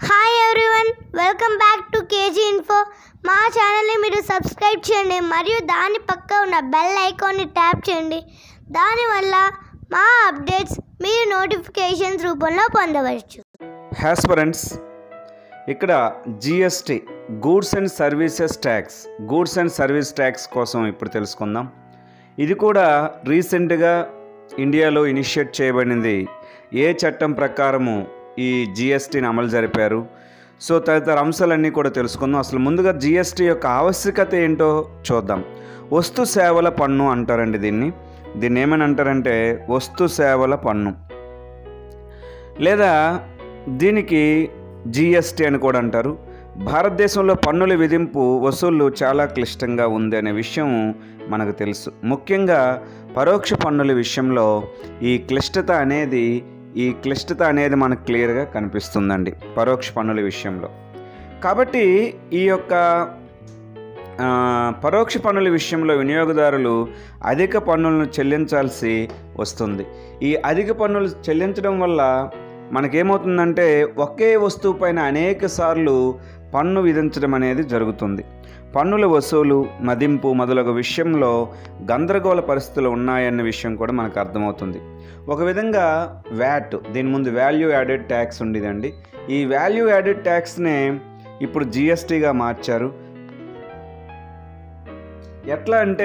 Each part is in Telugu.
hi everyone welcome back to KG info మా ఛానల్ని మీరు సబ్స్క్రైబ్ చేయండి మరియు దాని పక్క ఉన్న బెల్ ఐకాన్ని ట్యాప్ చేయండి దానివల్ల మా అప్డేట్స్ మీరు నోటిఫికేషన్స్ రూపంలో పొందవచ్చు హ్యాస్పరెంట్స్ ఇక్కడ GST goods and services tax goods and service tax కోసం ఇప్పుడు తెలుసుకుందాం ఇది కూడా రీసెంట్గా ఇండియాలో ఇనిషియేట్ చేయబడింది ఏ చట్టం ప్రకారము ఈ జిఎస్టీని అమలు జరిపారు సో తదితర అంశాలన్నీ కూడా తెలుసుకుందాం అసలు ముందుగా జిఎస్టీ యొక్క ఆవశ్యకత ఏంటో చూద్దాం వస్తు సేవల పన్ను అంటారండి దీన్ని దీన్ని ఏమని అంటారంటే వస్తు సేవల పన్ను లేదా దీనికి జిఎస్టీ అని కూడా అంటారు భారతదేశంలో పన్నుల విధింపు వసూళ్లు చాలా క్లిష్టంగా ఉంది అనే విషయం మనకు తెలుసు ముఖ్యంగా పరోక్ష పన్నుల విషయంలో ఈ క్లిష్టత అనేది ఈ క్లిష్టత అనేది మనకు క్లియర్గా కనిపిస్తుందండి పరోక్ష పన్నుల విషయంలో కాబట్టి ఈ యొక్క ఆ, పరోక్ష పన్నుల విషయంలో వినియోగదారులు అధిక పన్నులను చెల్లించాల్సి వస్తుంది ఈ అధిక పన్నులు చెల్లించడం వల్ల మనకేమవుతుందంటే ఒకే వస్తువు పైన అనేక సార్లు పన్ను విధించడం అనేది జరుగుతుంది పన్నుల వసూలు మదింపు మొదలగు విషయంలో గందరగోళ పరిస్థితులు ఉన్నాయన్న విషయం కూడా మనకు అర్థమవుతుంది ఒక విధంగా వ్యాట్ దీని ముందు వాల్యూ యాడెడ్ ట్యాక్స్ ఉండేదండి ఈ వాల్యూ యాడెడ్ ట్యాక్స్నే ఇప్పుడు జిఎస్టీగా మార్చారు ఎట్లా అంటే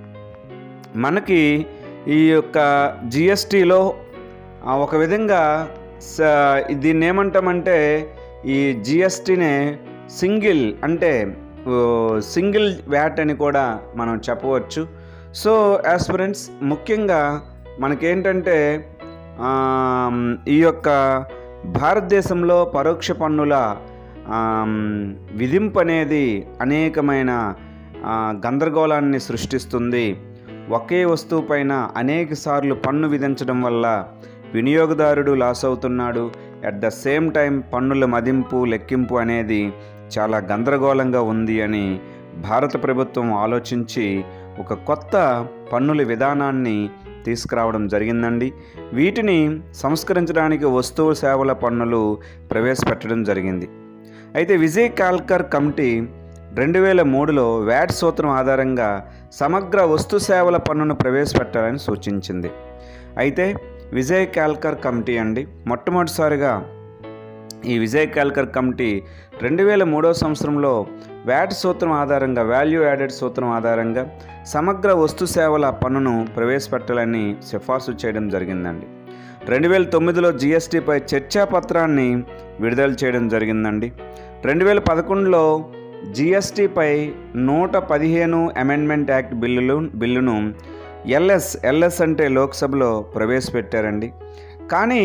మనకి ఈ యొక్క జిఎస్టీలో ఒక విధంగా స దీన్ని ఏమంటామంటే ఈ జిఎస్టీనే సింగిల్ అంటే ఓ, సింగిల్ వ్యాట్ అని కూడా మనం చెప్పవచ్చు సో యాస్పిరెంట్స్ ముఖ్యంగా మనకేంటంటే ఆమ్, ఈ యొక్క భారతదేశంలో పరోక్ష పన్నుల ఆమ్, విధింపు అనేది అనేకమైన ఆ, గందరగోళాన్ని సృష్టిస్తుంది ఒకే వస్తువు పైన అనేక సార్లు పన్ను విధించడం వల్ల వినియోగదారుడు లాస్ అవుతున్నాడు అట్ ద సేమ్ టైం పన్నుల మదింపు లెక్కింపు అనేది చాలా గందరగోళంగా ఉంది అని భారత ప్రభుత్వం ఆలోచించి ఒక కొత్త పన్నుల విధానాన్ని తీసుకురావడం జరిగిందండి వీటిని సంస్కరించడానికి వస్తువు సేవల పన్నులు ప్రవేశపెట్టడం జరిగింది అయితే విజయ్ కాల్కర్ కమిటీ రెండు వేల మూడులో వ్యాట్ సూత్రం ఆధారంగా సమగ్ర వస్తు సేవల పన్నును ప్రవేశపెట్టాలని సూచించింది అయితే విజయ్ కాల్కర్ కమిటీ అండి మొట్టమొదటిసారిగా ఈ విజయ్ కాల్కర్ కమిటీ రెండు వేల మూడో సంవత్సరంలో వ్యాట్ సూత్రం ఆధారంగా వాల్యూ యాడెడ్ సూత్రం ఆధారంగా సమగ్ర వస్తు సేవల పన్నును ప్రవేశపెట్టాలని సిఫార్సు చేయడం జరిగిందండి రెండు వేల తొమ్మిదిలో జిఎస్టీపై చర్చాపత్రాన్ని విడుదల చేయడం జరిగిందండి రెండు వేల పదకొండులో జిఎస్టీపై నూట పదిహేను అమెండ్మెంట్ యాక్ట్ బిల్లులు బిల్లును ఎల్ఎస్ ఎల్ఎస్ అంటే లోక్సభలో ప్రవేశపెట్టారండి కానీ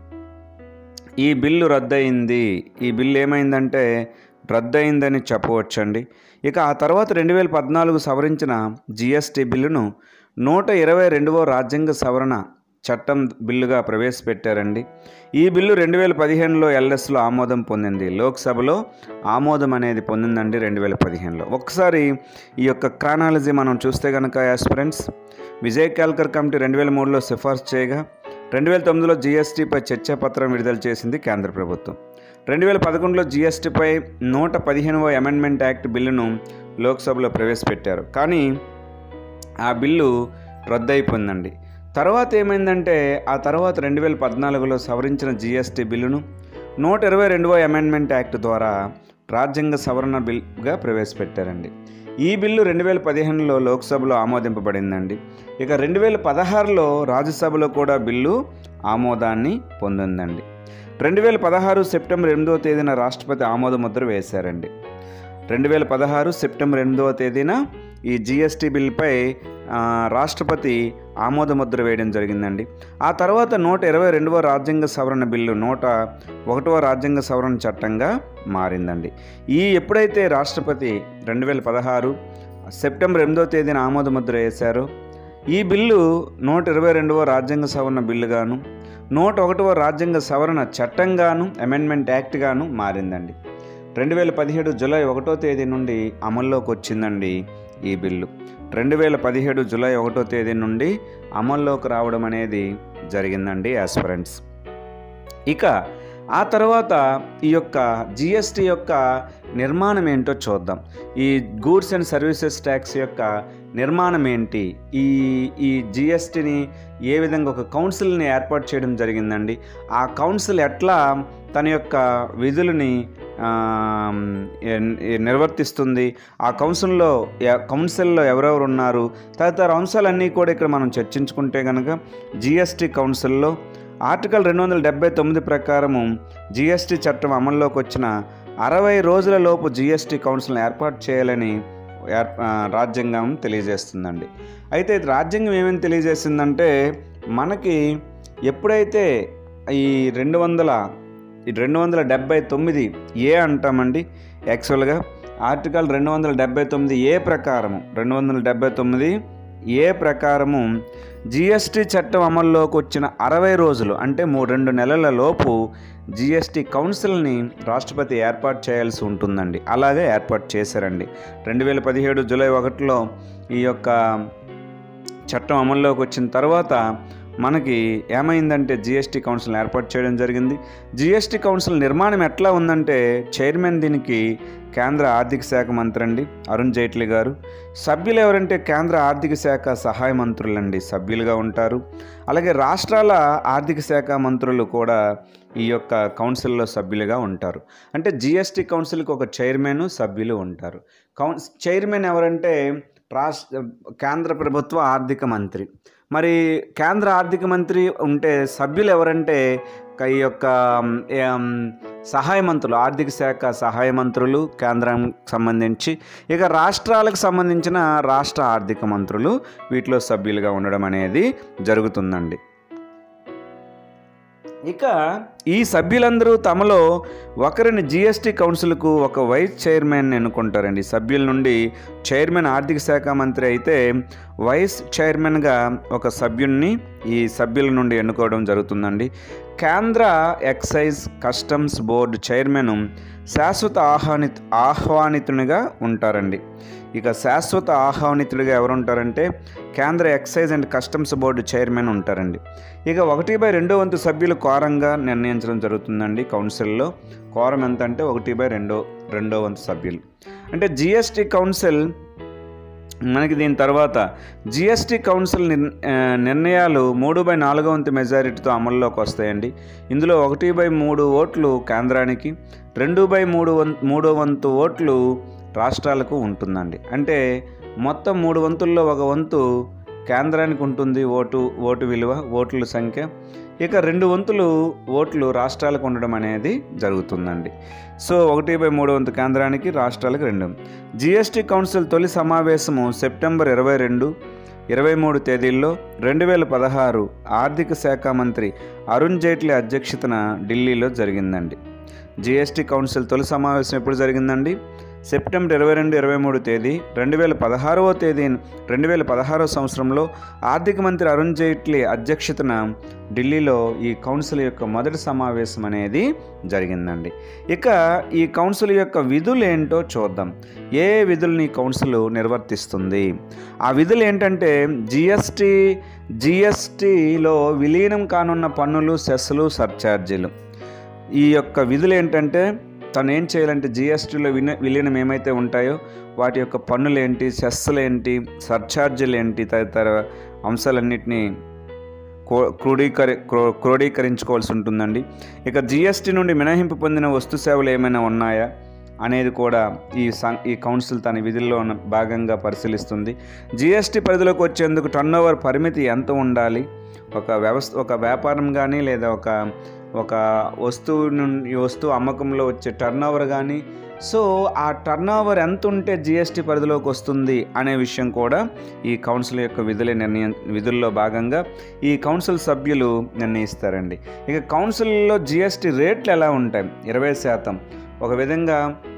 ఈ బిల్లు రద్దయింది ఈ బిల్లు ఏమైందంటే రద్దయిందని చెప్పవచ్చండి ఇక ఆ తర్వాత రెండు వేల పద్నాలుగు సవరించిన జిఎస్టీ బిల్లును నూట ఇరవై రెండవ రాజ్యాంగ సవరణ చట్టం బిల్లుగా ప్రవేశపెట్టారండి ఈ బిల్లు రెండు వేల పదిహేనులో ఎల్ఎస్లో ఆమోదం పొందింది లోక్సభలో ఆమోదం అనేది పొందిందండి రెండు వేల పదిహేనులో ఒకసారి ఈ యొక్క క్రానాలజీ మనం చూస్తే కనుక యాస్పిరెంట్స్ విజయ్ కాల్కర్ కమిటీ రెండు వేల మూడులో సిఫార్సు చేయగా రెండు వేల తొమ్మిదిలో జీఎస్టీపై చర్చాపత్రం విడుదల చేసింది కేంద్ర ప్రభుత్వం రెండు వేల పదకొండులో జీఎస్టీపై నూట పదిహేనవ అమెండ్మెంట్ యాక్ట్ బిల్లును లోక్సభలో ప్రవేశపెట్టారు కానీ ఆ బిల్లు రద్దయిపోయిందండి తర్వాత ఏమైందంటే ఆ తర్వాత రెండు వేల పద్నాలుగులో సవరించిన జీఎస్టీ బిల్లును నూట ఇరవై రెండవ అమెండ్మెంట్ యాక్ట్ ద్వారా రాజ్యాంగ సవరణ బిల్గా ప్రవేశపెట్టారండి ఈ బిల్లు రెండు వేల పదిహేనులో లోక్సభలో ఆమోదింపబడిందండి ఇక రెండు వేల పదహారులో రాజ్యసభలో కూడా బిల్లు ఆమోదాన్ని పొందిందండి రెండు వేల పదహారు సెప్టెంబర్ ఎనిమిదవ తేదీన రాష్ట్రపతి ఆమోద ముద్ర వేశారండి రెండు వేల పదహారు సెప్టెంబర్ ఎనిమిదవ తేదీన ఈ జిఎస్టీ బిల్పై ఆ, రాష్ట్రపతి ఆమోద ముద్ర వేయడం జరిగిందండి ఆ తర్వాత నూట ఇరవై రెండవ రాజ్యాంగ సవరణ బిల్లు నూట ఒకటవ రాజ్యాంగ సవరణ చట్టంగా మారిందండి ఈ ఎప్పుడైతే రాష్ట్రపతి రెండు వేల పదహారు సెప్టెంబర్ ఎనిమిదవ తేదీన ఆమోద ముద్ర వేశారో ఈ బిల్లు నూట ఇరవై రెండవ రాజ్యాంగ సవరణ బిల్లుగాను నూట ఒకటవ రాజ్యాంగ సవరణ చట్టంగాను అమెండ్మెంట్ యాక్ట్గాను మారిందండి రెండు వేల పదిహేడు జూలై ఒకటో తేదీ నుండి అమల్లోకి వచ్చిందండి ఈ బిల్లు రెండు వేల పదిహేడు జూలై ఒకటో తేదీ నుండి అమల్లోకి రావడం అనేది జరిగిందండి యాస్పరెంట్స్ ఇక ఆ తర్వాత ఈ యొక్క జిఎస్టీ యొక్క నిర్మాణం ఏంటో చూద్దాం ఈ గూడ్స్ అండ్ సర్వీసెస్ ట్యాక్స్ యొక్క నిర్మాణం ఏంటి ఈ ఈ జిఎస్టీని ఏ విధంగా ఒక కౌన్సిల్ని ఏర్పాటు చేయడం జరిగిందండి ఆ కౌన్సిల్ ఎట్లా తన యొక్క విధులని ఆ, ఎన్- నిర్వర్తిస్తుంది ఆ కౌన్సిల్లో ఎ- కౌన్సిల్లో ఎవరెవరు ఉన్నారు తదితర అంశాలన్నీ కూడా ఇక్కడ మనం చర్చించుకుంటే కనుక జిఎస్టీ కౌన్సిల్లో ఆర్టికల్ రెండు వందల డెబ్బై తొమ్మిది ప్రకారము జిఎస్టీ చట్టం అమల్లోకి వచ్చిన అరవై రోజుల లోపు జిఎస్టీ కౌన్సిల్ని ఏర్పాటు చేయాలని ఏర్- ఆ, రాజ్యాంగం తెలియజేస్తుందండి అయితే ఇది రాజ్యాంగం ఏమేమి తెలియజేసిందంటే మనకి ఎప్పుడైతే ఈ రెండు వందల ఈ రెండు వందల డెబ్బై తొమ్మిది ఏ అంటామండి యాక్చువల్గా ఆర్టికల్ రెండు వందల డెబ్బై తొమ్మిది ఏ ప్రకారము రెండు వందల డెబ్బై తొమ్మిది ఏ ప్రకారము జిఎస్టీ చట్టం అమల్లోకి వచ్చిన అరవై రోజులు అంటే మూడు రెండు నెలల లోపు జిఎస్టీ కౌన్సిల్ని రాష్ట్రపతి ఏర్పాటు చేయాల్సి ఉంటుందండి అలాగే ఏర్పాటు చేశారండి రెండు వేల పదిహేడు జూలై ఒకటిలో ఈ యొక్క చట్టం అమల్లోకి వచ్చిన తర్వాత మనకి ఏమైందంటే జిఎస్టీ కౌన్సిల్ ఏర్పాటు చేయడం జరిగింది జిఎస్టీ కౌన్సిల్ నిర్మాణం ఎట్లా ఉందంటే చైర్మన్ దీనికి కేంద్ర ఆర్థిక శాఖ మంత్రి అండి అరుణ్ జైట్లీ గారు సభ్యులు ఎవరంటే కేంద్ర ఆర్థిక శాఖ సహాయ మంత్రులండి సభ్యులుగా ఉంటారు అలాగే రాష్ట్రాల ఆర్థిక శాఖ మంత్రులు కూడా ఈ యొక్క కౌన్సిల్లో సభ్యులుగా ఉంటారు అంటే జిఎస్టీ కౌన్సిల్కి ఒక చైర్మన్ సభ్యులు ఉంటారు కౌన్ చైర్మన్ ఎవరంటే రాష్ట్ర కేంద్ర ప్రభుత్వ ఆర్థిక మంత్రి మరి కేంద్ర ఆర్థిక మంత్రి ఉంటే సభ్యులు ఎవరంటే క- ఈ యొక్క మ్, ఏం, సహాయ మంత్రులు ఆర్థిక శాఖ సహాయ మంత్రులు కేంద్రం సంబంధించి ఇక రాష్ట్రాలకు సంబంధించిన రాష్ట్ర ఆర్థిక మంత్రులు వీటిలో సభ్యులుగా ఉండడం అనేది జరుగుతుందండి ఇక ఈ సభ్యులందరూ తమలో ఒకరిని జిఎస్టీ కౌన్సిల్కు ఒక వైస్ చైర్మన్ ఎన్నుకుంటారండి సభ్యుల నుండి చైర్మన్ ఆర్థిక శాఖ మంత్రి అయితే వైస్ చైర్మన్గా ఒక సభ్యుడిని ఈ సభ్యుల నుండి ఎన్నుకోవడం జరుగుతుందండి కేంద్ర ఎక్సైజ్ కస్టమ్స్ బోర్డు చైర్మన్ శాశ్వత ఆహ్వాని ఆహ్వానితునిగా ఉంటారండి ఇక శాశ్వత ఆహ్వానితుడిగా ఎవరు ఉంటారంటే కేంద్ర excise and customs board chairman ఉంటారండి ఇక ఒకటి బై రెండో వంతు సభ్యులు కోరంగా నిర్ణయించడం జరుగుతుందండి కౌన్సిల్లో కోరం ఎంత అంటే ఒకటి బై రెండో రెండో వంతు సభ్యులు అంటే జిఎస్టీ కౌన్సిల్ మనకి దీని తర్వాత జిఎస్టీ కౌన్సిల్ నిర్ ఆ, నిర్ణయాలు మూడు బై నాలుగో వంతు మెజారిటీతో అమల్లోకి వస్తాయండి ఇందులో ఒకటి బై మూడు ఓట్లు కేంద్రానికి రెండు బై మూడు వం మూడో వంతు ఓట్లు రాష్ట్రాలకు ఉంటుందండి అంటే మొత్తం మూడు వంతుల్లో ఒక వంతు కేంద్రానికి ఉంటుంది ఓటు ఓటు విలువ ఓట్ల సంఖ్య ఇక రెండు వంతులు ఓట్లు రాష్ట్రాలకు ఉండడం అనేది జరుగుతుందండి సో ఒకటి బై మూడు వంతు కేంద్రానికి రాష్ట్రాలకు రెండు జిఎస్టీ కౌన్సిల్ తొలి సమావేశము సెప్టెంబర్ ఇరవై రెండు ఇరవై మూడు తేదీల్లో రెండు వేల పదహారు ఆర్థిక శాఖ మంత్రి అరుణ్ జైట్లీ అధ్యక్షతన ఢిల్లీలో జరిగిందండి జిఎస్టీ కౌన్సిల్ తొలి సమావేశం ఎప్పుడు జరిగిందండి సెప్టెంబర్ ఇరవై రెండు ఇరవై మూడు తేదీ రెండు వేల పదహారవ తేదీ రెండు వేల పదహారవ సంవత్సరంలో ఆర్థిక మంత్రి అరుణ్ జైట్లీ అధ్యక్షతన ఢిల్లీలో ఈ కౌన్సిల్ యొక్క మొదటి సమావేశం అనేది జరిగిందండి ఇక ఈ కౌన్సిల్ యొక్క విధులు ఏంటో చూద్దాం ఏ విధుల్ని ఈ కౌన్సిల్ నిర్వర్తిస్తుంది ఆ విధులు ఏంటంటే జిఎస్టీ జిఎస్టీలో విలీనం కానున్న పన్నులు సెస్సులు సర్ఛార్జీలు ఈ యొక్క విధులు ఏంటంటే తను ఏం చేయాలంటే జిఎస్టీలో విన విలీనం ఏమైతే ఉంటాయో వాటి యొక్క పన్నులు ఏంటి సెస్సులు ఏంటి సర్ఛార్జీలు ఏంటి తదితర అంశాలన్నింటినీ కో క్రోడీకరి క్రో క్రోడీకరించుకోవాల్సి ఉంటుందండి ఇక జిఎస్టీ నుండి మినహాయింపు పొందిన వస్తు సేవలు ఏమైనా ఉన్నాయా అనేది కూడా ఈ సం ఈ కౌన్సిల్ తన విధుల్లో ఉన్న భాగంగా పరిశీలిస్తుంది జిఎస్టీ పరిధిలోకి వచ్చేందుకు టర్నోవర్ పరిమితి ఎంత ఉండాలి ఒక వ్యవస్థ ఒక వ్యాపారం కానీ లేదా ఒక ఒక వస్తువు నుండి ఈ వస్తువు అమ్మకంలో వచ్చే టర్నోవర్ కానీ సో ఆ టర్నోవర్ ఎంత ఉంటే జిఎస్టీ పరిధిలోకి వస్తుంది అనే విషయం కూడా ఈ కౌన్సిల్ యొక్క విధుల నిర్ణయం విధుల్లో భాగంగా ఈ కౌన్సిల్ సభ్యులు నిర్ణయిస్తారండి ఇక కౌన్సిల్లో జిఎస్టీ రేట్లు ఎలా ఉంటాయి ఇరవై శాతం ఒక విధంగా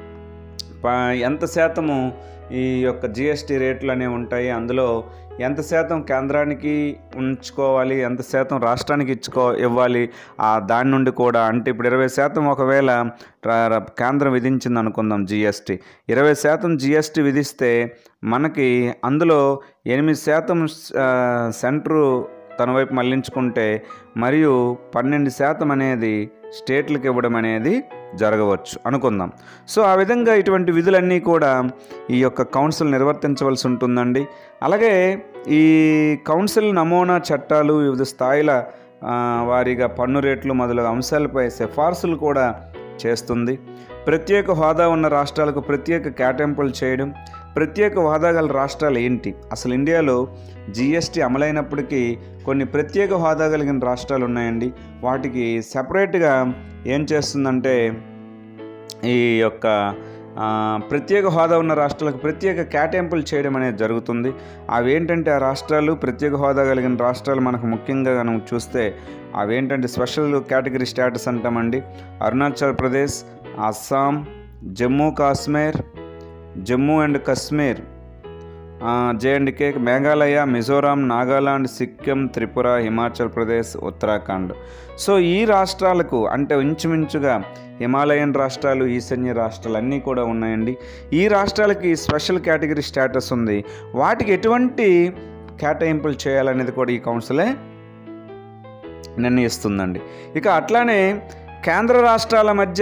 ప- ఎంత శాతము ఈ యొక్క జిఎస్టీ రేట్లు అనేవి ఉంటాయి అందులో ఎంత శాతం కేంద్రానికి ఉంచుకోవాలి ఎంత శాతం రాష్ట్రానికి ఇచ్చుకో ఇవ్వాలి ఆ దాని నుండి కూడా అంటే ఇప్పుడు ఇరవై శాతం ఒకవేళ రా- రా- కేంద్రం విధించింది అనుకుందాం జిఎస్టీ ఇరవై శాతం జిఎస్టీ విధిస్తే మనకి అందులో ఎనిమిది శాతం ఆ, సెంట్రు తన వైపు మళ్లించుకుంటే మరియు పన్నెండు శాతం అనేది స్టేట్లకు ఇవ్వడం అనేది జరగవచ్చు అనుకుందాం సో ఆ విధంగా ఇటువంటి విధులన్నీ కూడా ఈ యొక్క కౌన్సిల్ నిర్వర్తించవలసి ఉంటుందండి అలాగే ఈ కౌన్సిల్ నమూనా చట్టాలు వివిధ స్థాయిల ఆ, వారీగా పన్ను రేట్లు మొదలగు అంశాలపై సిఫార్సులు కూడా చేస్తుంది ప్రత్యేక హోదా ఉన్న రాష్ట్రాలకు ప్రత్యేక కేటాయింపులు చేయడం ప్రత్యేక హోదా గల రాష్ట్రాలు ఏంటి అసలు ఇండియాలో జిఎస్టీ అమలైనప్పటికీ కొన్ని ప్రత్యేక హోదా కలిగిన రాష్ట్రాలు ఉన్నాయండి వాటికి సపరేట్గా ఏం చేస్తుందంటే ఈ యొక్క ఆ, ప్రత్యేక హోదా ఉన్న రాష్ట్రాలకు ప్రత్యేక కేటాయింపులు చేయడం అనేది జరుగుతుంది అవేంటంటే ఆ రాష్ట్రాలు ప్రత్యేక హోదా కలిగిన రాష్ట్రాలు మనకు ముఖ్యంగా మనం చూస్తే అవేంటంటే స్పెషల్ కేటగిరీ స్టేటస్ అంటామండి Arunachal Pradesh Assam Jammu Kashmir Jammu and Kashmir J and K Meghalaya Mizoram Nagaland Sikkim Tripura Himachal Pradesh Uttarakhand so ఈ రాష్ట్రాలకు అంటే ఇంచుమించుగా హిమాలయన్ రాష్ట్రాలు ఈశాన్య రాష్ట్రాలు అన్నీ కూడా ఉన్నాయండి ఈ రాష్ట్రాలకి స్పెషల్ కేటగిరీ స్టేటస్ ఉంది వాటికి ఎటువంటి కేటాయింపులు చేయాలనేది కూడా ఈ కౌన్సిలే నిర్ణయిస్తుందండి ఇక అట్లానే కేంద్ర రాష్ట్రాల మధ్య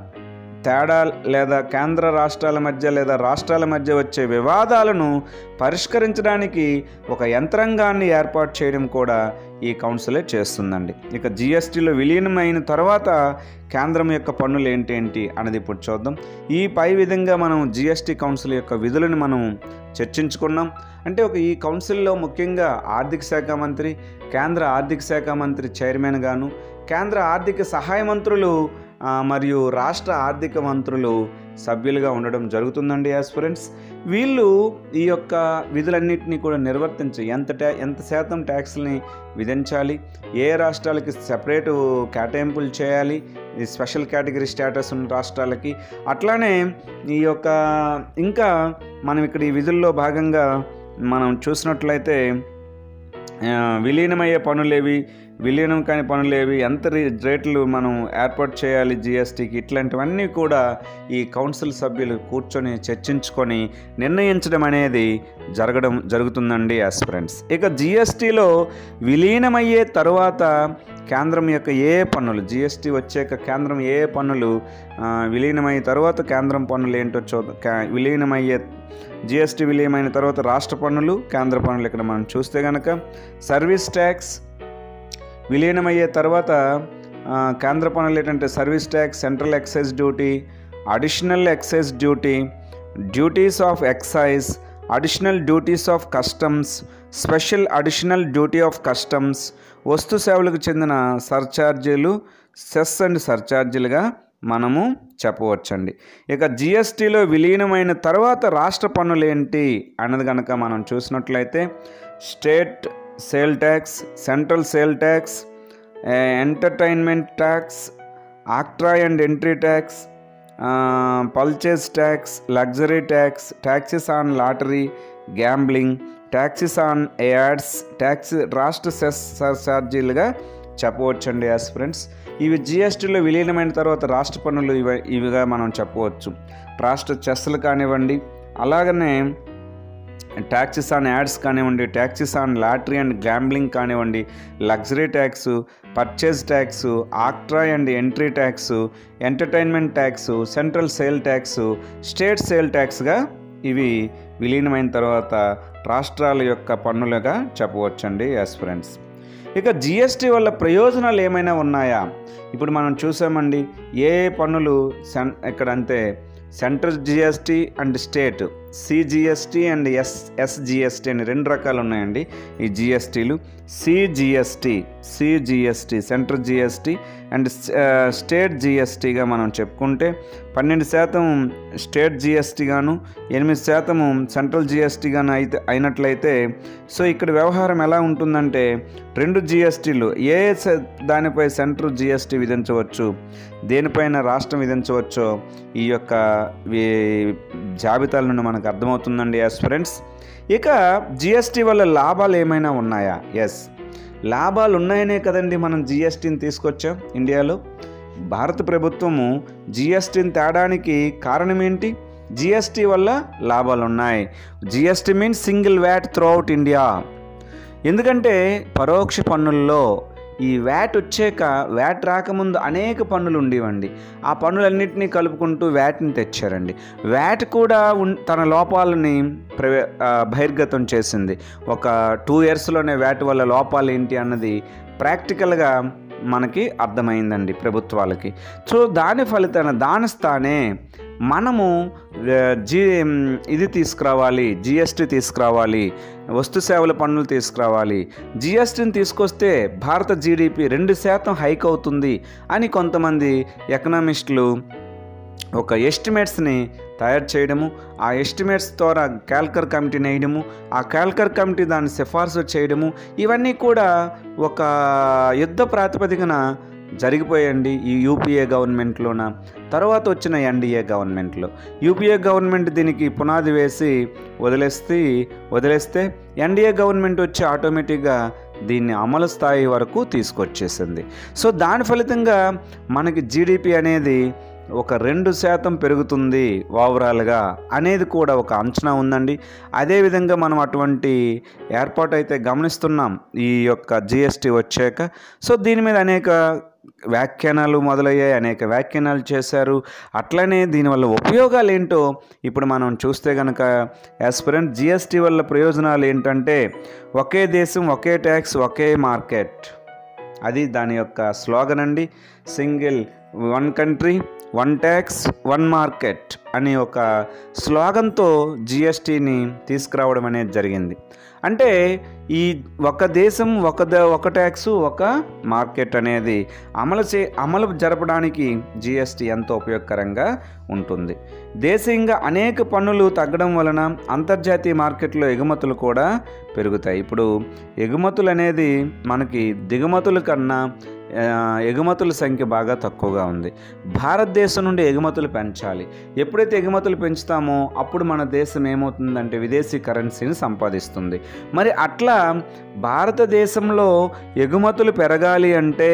తేడా లేదా కేంద్ర రాష్ట్రాల మధ్య లేదా రాష్ట్రాల మధ్య వచ్చే వివాదాలను పరిష్కరించడానికి ఒక యంత్రాంగాన్ని ఏర్పాటు చేయడం కూడా ఈ కౌన్సిలే చేస్తుందండి ఇక జిఎస్టీలో విలీనమైన తర్వాత కేంద్రం యొక్క పన్నులు ఏంటేంటి అనేది ఇప్పుడు చూద్దాం ఈ పై విధంగా మనం జిఎస్టీ కౌన్సిల్ యొక్క విధులను మనం చర్చించుకున్నాం అంటే ఒక ఈ కౌన్సిల్లో ముఖ్యంగా ఆర్థిక శాఖ మంత్రి కేంద్ర ఆర్థిక శాఖ మంత్రి చైర్మన్ గాను కేంద్ర ఆర్థిక సహాయ మంత్రులు ఆ, మరియు రాష్ట్ర ఆర్థిక మంత్రులు సభ్యులుగా ఉండడం జరుగుతుందండి యాస్పిరెంట్స్ వీళ్ళు ఈ యొక్క విధులన్నింటినీ కూడా నిర్వర్తించి ఎంత ట్యా ఎంత శాతం ట్యాక్స్ని విధించాలి ఏ రాష్ట్రాలకి సపరేటు కేటాయింపులు చేయాలి ఈ స్పెషల్ కేటగిరీ స్టేటస్ ఉన్న రాష్ట్రాలకి అట్లానే ఈ యొక్క ఇంకా మనం ఇక్కడ ఈ విధుల్లో భాగంగా మనం చూసినట్లయితే ఆ, విలీనమయ్యే పనులేవి విలీనం కాని పనులేవి ఎంత రే- రేట్లు మనం ఏర్పాటు చేయాలి జిఎస్టీకి ఇట్లాంటివన్నీ కూడా ఈ కౌన్సిల్ సభ్యులు కూర్చొని చర్చించుకొని నిర్ణయించడం అనేది జరగడం జరుగుతుందండి ఫ్రెండ్స్ ఇక జిఎస్టీలో విలీనమయ్యే తరువాత కేంద్రం యొక్క ఏ పన్నులు జిఎస్టీ వచ్చాక కేంద్రం ఏ పన్నులు ఆ, విలీనమయ్యే తర్వాత కేంద్రం పన్నులు ఏంటో చూద్దాం కా- విలీనమయ్యే జిఎస్టీ విలీనమైన తర్వాత రాష్ట్ర పన్నులు కేంద్ర పన్నులు ఇక్కడ మనం చూస్తే కనుక సర్వీస్ ట్యాక్స్ విలీనమయ్యే తర్వాత ఆ, కేంద్ర పన్నులు ఏంటంటే service tax central excise duty additional excise duty duties of excise additional duties of customs special additional duty of customs వస్తు సేవలకు చెందిన సర్ఛార్జీలు సెస్ అండ్ సర్ఛార్జీలుగా మనము చెప్పవచ్చండి ఇక జిఎస్టీలో విలీనమైన తర్వాత రాష్ట్ర పన్నులు ఏంటి అన్నది కనుక మనం చూసినట్లయితే state sale tax central sale tax entertainment tax octroi and entry tax purchase tax luxury tax taxes on lottery gambling taxes on ads tax రాష్ట్ర సెస్ ఛార్జీలుగా చెప్పవచ్చండి యాస్ ఫ్రెండ్స్ ఇవి జిఎస్టీలో విలీనమైన తర్వాత రాష్ట్ర పన్నులు ఇవి ఇవిగా మనం చెప్పవచ్చు రాష్ట్ర చెస్లు కానివ్వండి అలాగనే ట్యాక్సెస్ ఆన్ యాడ్స్ కానివ్వండి taxes on lottery and gambling కానివ్వండి luxury tax purchase tax octroi and entry tax entertainment tax central sale tax state sale ట్యాక్స్గా ఇవి విలీనమైన తర్వాత రాష్ట్రాల యొక్క పన్నులుగా చెప్పవచ్చండి యాస్ ఫ్రెండ్స్ ఇక జిఎస్టీ వల్ల ప్రయోజనాలు ఏమైనా ఉన్నాయా ఇప్పుడు మనం చూసామండి ఏ ఏ పన్నులు సెన్ ఇక్కడ అంతే central GST and state CGST and S SGST అని రెండు రకాలు ఉన్నాయండి ఈ జిఎస్టీలు CGST CGST central GST and state జిఎస్టీగా మనం చెప్పుకుంటే పన్నెండు శాతం స్టేట్ జిఎస్టీ గాను ఎనిమిది శాతము సెంట్రల్ జిఎస్టీ గాను అయితే అయినట్లయితే సో ఇక్కడ వ్యవహారం ఎలా ఉంటుందంటే రెండు జిఎస్టీలు ఏ స- దానిపై సెంట్రల్ జిఎస్టీ విధించవచ్చు దేనిపైన రాష్ట్రం విధించవచ్చో ఈ యొక్క వీ- జాబితాల నుండి మనకు అర్థమవుతుందండి యాస్ ఫ్రెండ్స్ ఇక జిఎస్టీ వల్ల లాభాలు ఏమైనా ఉన్నాయా ఎస్ లాభాలు ఉన్నాయనే కదండి మనం జిఎస్టీని తీసుకొచ్చాం ఇండియాలో భారత ప్రభుత్వము జిఎస్టీని తేడానికి కారణం ఏంటి జిఎస్టీ వల్ల లాభాలు ఉన్నాయి GST means single VAT throughout India ఎందుకంటే పరోక్ష పన్నుల్లో ఈ వ్యాట్ వచ్చాక వ్యాట్ రాకముందు అనేక పన్నులు ఉండేవండి ఆ పన్నులన్నింటినీ కలుపుకుంటూ వ్యాట్ని తెచ్చారండి వ్యాట్ కూడా ఉన్ తన లోపాలని ప్రవే ఆ, బహిర్గతం చేసింది ఒక టూ ఇయర్స్లోనే వ్యాట్ వల్ల లోపాలు ఏంటి అన్నది ప్రాక్టికల్గా మనకి అర్థమైందండి ప్రభుత్వాలకి సో దాని ఫలితాన దాని స్థానే మనము ఆ, జీ ఇది తీసుకురావాలి జిఎస్టీ తీసుకురావాలి వస్తు సేవల పన్నులు తీసుకురావాలి జిఎస్టీని తీసుకొస్తే భారత జీడిపి రెండు శాతం హైక్ అవుతుంది అని కొంతమంది ఎకనామిస్టులు ఒక ఎస్టిమేట్స్ని తయారు చేయడము ఆ ఎస్టిమేట్స్ ద్వారా క్యాల్కర్ కమిటీని వేయడము ఆ క్యాల్కర్ కమిటీ దాన్ని సిఫార్సు చేయడము ఇవన్నీ కూడా ఒక యుద్ధ ప్రాతిపదికన జరిగిపోయండి ఈ యూపీఏ గవర్నమెంట్లోన తర్వాత వచ్చిన ఎన్డీఏ గవర్నమెంట్లో యూపీఏ గవర్నమెంట్ దీనికి పునాది వేసి వదిలేస్తే వదిలేస్తే ఎన్డీఏ గవర్నమెంట్ వచ్చి ఆటోమేటిక్గా దీన్ని అమలు స్థాయి వరకు తీసుకొచ్చేసింది సో దాని ఫలితంగా మనకి జీడిపి అనేది ఒక రెండు శాతం పెరుగుతుంది ఓవరాల్గా అనేది కూడా ఒక అంచనా ఉందండి అదేవిధంగా మనం అటువంటి ఏర్పాటు అయితే గమనిస్తున్నాం ఈ యొక్క జిఎస్టీ వచ్చాక సో దీని మీద అనేక వ్యాఖ్యానాలు మొదలయ్యాయి అనేక వ్యాఖ్యానాలు చేశారు అట్లనే దీనివల్ల ఉపయోగాలు ఏంటో ఇప్పుడు మనం చూస్తే కనుక యాస్పిరెంట్ జిఎస్టీ వల్ల ప్రయోజనాలు ఏంటంటే ఒకే దేశం ఒకే ట్యాక్స్ ఒకే మార్కెట్ అది దాని యొక్క స్లోగన్ అండి single one country one tax one market అని ఒక స్లోగన్తో జిఎస్టీని తీసుకురావడం అనేది జరిగింది అంటే ఈ ఒక దేశం ఒక ద ఒక ట్యాక్స్ ఒక మార్కెట్ అనేది అమలు చే అమలు జరపడానికి జిఎస్టీ ఎంతో ఉపయోగకరంగా ఉంటుంది దేశీయంగా అనేక పన్నులు తగ్గడం వలన అంతర్జాతీయ మార్కెట్లో ఎగుమతులు కూడా పెరుగుతాయి ఇప్పుడు ఎగుమతులు అనేది మనకి దిగుమతుల కన్నా ఆ, ఎగుమతుల సంఖ్య బాగా తక్కువగా ఉంది భారతదేశం నుండి ఎగుమతులు పెంచాలి ఎప్పుడైతే ఎగుమతులు పెంచుతామో అప్పుడు మన దేశం ఏమవుతుందంటే విదేశీ కరెన్సీని సంపాదిస్తుంది మరి అట్లా భారతదేశంలో ఎగుమతులు పెరగాలి అంటే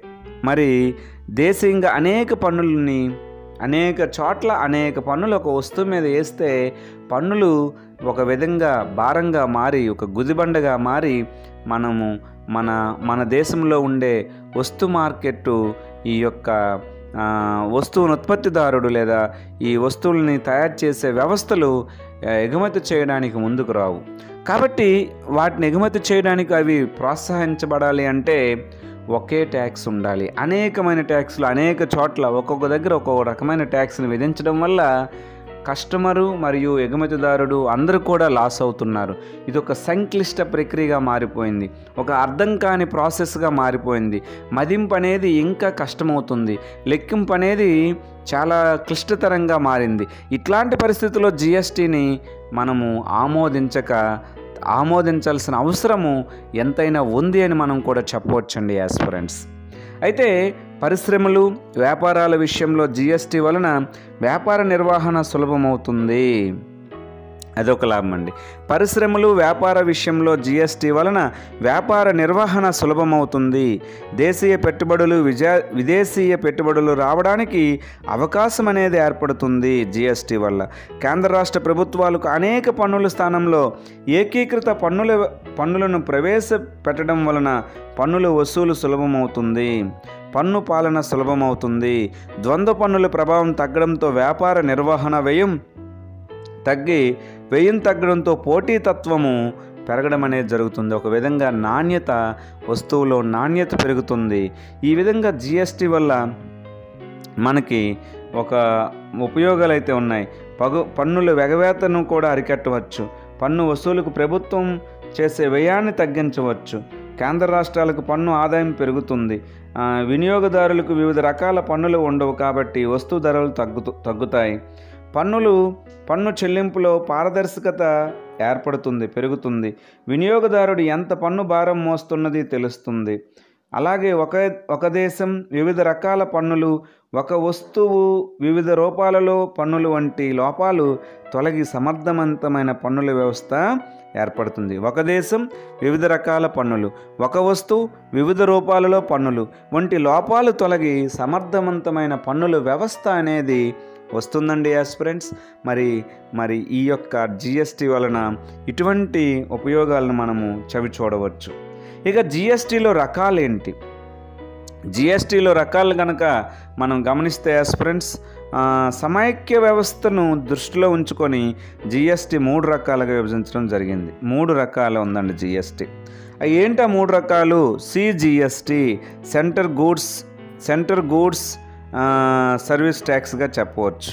మరి దేశీయంగా అనేక పన్నులని అనేక చోట్ల అనేక పన్నులు ఒక వస్తువు మీద వేస్తే పన్నులు ఒక విధంగా భారంగా మారి ఒక గుదిబండగా మారి మనము మన మన దేశంలో ఉండే వస్తు మార్కెట్టు ఈ యొక్క ఆ, వస్తువును ఉత్పత్తిదారుడు లేదా ఈ వస్తువుల్ని తయారు చేసే వ్యవస్థలు ఆ, ఎగుమతి చేయడానికి ముందుకు రావు కాబట్టి వాటిని ఎగుమతి చేయడానికి అవి ప్రోత్సహించబడాలి అంటే ఒకే ట్యాక్స్ ఉండాలి అనేకమైన ట్యాక్స్లు అనేక చోట్ల ఒక్కొక్క దగ్గర ఒక్కొక్క రకమైన ట్యాక్స్ని విధించడం వల్ల కస్టమరు మరియు ఎగుమతిదారుడు అందరూ కూడా లాస్ అవుతున్నారు ఇది ఒక సంక్లిష్ట ప్రక్రియగా మారిపోయింది ఒక అర్థం కాని ప్రాసెస్గా మారిపోయింది మదింపు అనేది ఇంకా కష్టమవుతుంది లెక్కింపు అనేది చాలా క్లిష్టతరంగా మారింది ఇట్లాంటి పరిస్థితుల్లో జిఎస్టీని మనము ఆమోదించక ఆమోదించాల్సిన అవసరము ఎంతైనా ఉంది అని మనం కూడా చెప్పవచ్చండి యాస్పిరెంట్స్ అయితే పరిశ్రమలు వ్యాపారాల విషయంలో జిఎస్టీ వలన వ్యాపార నిర్వహణ సులభమవుతుంది అదొక లాభం అండి పరిశ్రమలు వ్యాపార విషయంలో జిఎస్టీ వలన వ్యాపార నిర్వహణ సులభమవుతుంది దేశీయ పెట్టుబడులు విజా విదేశీయ పెట్టుబడులు రావడానికి అవకాశం అనేది ఏర్పడుతుంది జిఎస్టీ వల్ల కేంద్ర రాష్ట్ర ప్రభుత్వాలకు అనేక పన్నుల స్థానంలో ఏకీకృత పన్నుల పన్నులను ప్రవేశపెట్టడం వలన పన్నుల వసూలు సులభమవుతుంది పన్ను పాలన సులభమవుతుంది ద్వంద్వ పన్నుల ప్రభావం తగ్గడంతో వ్యాపార నిర్వహణ వ్యయం తగ్గి వ్యయం తగ్గడంతో పోటీతత్వము పెరగడం అనేది జరుగుతుంది ఒక విధంగా నాణ్యత వస్తువులో నాణ్యత పెరుగుతుంది ఈ విధంగా జిఎస్టీ వల్ల మనకి ఒక ఉపయోగాలు అయితే ఉన్నాయి పగు పన్నుల వెగవేతను కూడా అరికట్టవచ్చు పన్ను వసూలుకు ప్రభుత్వం చేసే వ్యయాన్ని తగ్గించవచ్చు కేంద్ర రాష్ట్రాలకు పన్ను ఆదాయం పెరుగుతుంది ఆ, వినియోగదారులకు వివిధ రకాల పన్నులు ఉండవు కాబట్టి వస్తు ధరలు తగ్గుతూ తగ్గుతాయి పన్నులు పన్ను చెల్లింపులో పారదర్శకత ఏర్పడుతుంది పెరుగుతుంది వినియోగదారుడు ఎంత పన్ను భారం మోస్తున్నది తెలుస్తుంది అలాగే ఒక ఒక దేశం వివిధ రకాల పన్నులు ఒక వస్తువు వివిధ రూపాలలో పన్నులు వంటి లోపాలు తొలగి సమర్థవంతమైన పన్నుల వ్యవస్థ ఏర్పడుతుంది ఒక దేశం వివిధ రకాల పన్నులు ఒక వస్తువు వివిధ రూపాలలో పన్నులు వంటి లోపాలు తొలగి సమర్థవంతమైన పన్నుల వ్యవస్థ అనేది వస్తుందండి యాస్పిరెంట్స్ మరి మరి ఈ యొక్క జిఎస్టీ వలన ఇటువంటి ఉపయోగాలను మనము చవి చూడవచ్చు ఇక జిఎస్టీలో రకాలేంటి జిఎస్టీలో రకాలు కనుక మనం గమనిస్తే ఫ్రెండ్స్ సమైక్య వ్యవస్థను దృష్టిలో ఉంచుకొని జిఎస్టీ మూడు రకాలుగా విభజించడం జరిగింది మూడు రకాలు ఉందండి జిఎస్టీ ఏంటా మూడు రకాలు CGST centre goods centre goods service ట్యాక్స్గా చెప్పవచ్చు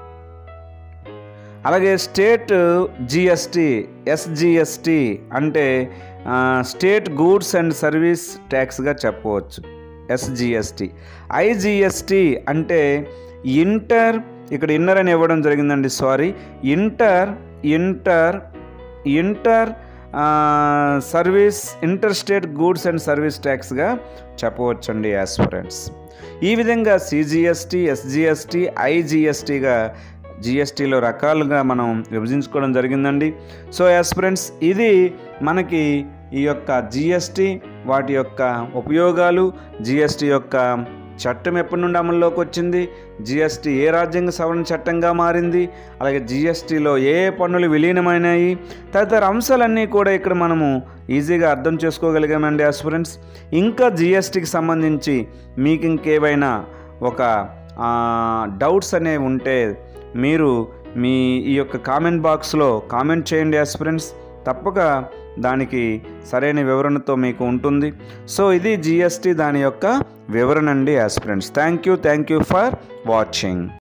అలాగే స్టేట్ జిఎస్టీ ఎస్జిఎస్టీ అంటే ఆ, స్టేట్ గూడ్స్ అండ్ సర్వీస్ ట్యాక్స్గా చెప్పవచ్చు ఎస్జిఎస్టీ ఐజిఎస్టీ అంటే ఇంటర్ ఇక్కడ ఇన్నర్ అని ఇవ్వడం జరిగిందండి sorry inter inter inter service inter state goods and service ట్యాక్స్గా చెప్పవచ్చండి యాజ్ ఫ్రెండ్స్ ఈ విధంగా సిజిఎస్టీ ఎస్జిఎస్టీ ఐజిఎస్టీగా జిఎస్టీలో రకాలుగా మనం విభజించుకోవడం జరిగిందండి సో యాజ్ ఫ్రెండ్స్ ఇది మనకి ఈ యొక్క జిఎస్టీ వాటి యొక్క ఉపయోగాలు జిఎస్టీ యొక్క చట్టం ఎప్పటి నుండి అమల్లోకి వచ్చింది జిఎస్టీ ఏ రాజ్యాంగ సవరణ చట్టంగా మారింది అలాగే జిఎస్టీలో ఏ ఏ పన్నులు విలీనమైనాయి తదితర అంశాలన్నీ కూడా ఇక్కడ మనము ఈజీగా అర్థం చేసుకోగలిగామండి ఆస్పిరెంట్స్ ఇంకా జిఎస్టీకి సంబంధించి మీకు ఇంకేవైనా ఒక డౌట్స్ అనేవి ఉంటే మీరు మీ ఈ యొక్క కామెంట్ బాక్స్లో కామెంట్ చేయండి ఆస్పిరెంట్స్ తప్పక దానికి సరైన వివరణతో మీకు ఉంటుంది సో ఇది జిఎస్టీ దాని యొక్క వివరణ అండి aspirants thank you thank you for watching